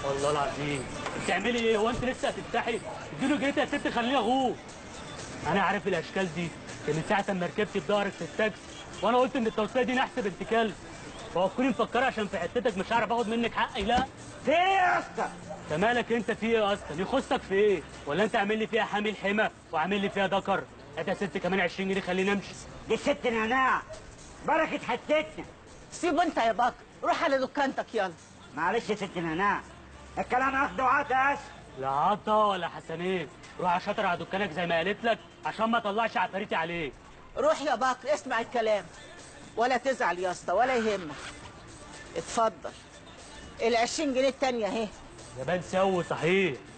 والله العظيم بتعملي ايه هو انت لسه هتفتحي اديله جنيه يا ست خليه اغوه انا عارف الاشكال دي كان من ساعه ما ركبت بضهرك في التاكسي وانا قلت ان التوصيه دي نحس بنت كلب فكوني مفكره عشان في حتتك مش هعرف اخد منك حقي لا في ايه يا اسطى انت مالك انت في ايه اصلا يخصك في ايه ولا انت عامل لي فيها حامل حمى وعامل لي فيها ذكر هات يا ست كمان 20 جنيه خليني امشي دي ست نعناع بركه حتتنا سيبه انت يا بكر روح على دكانتك يلا معلش يا ست نعناع الكلام اخده وعطا يا اسطى لا عطا ولا حسنين روح شاطر على دكانك زي ما قالت لك عشان ما اطلعش عفاريتي عليك روح يا بكر اسمع الكلام ولا تزعل يا اسطى ولا يهمك اتفضل ال 20 جنيه التانية اهي يا بان سوي صحيح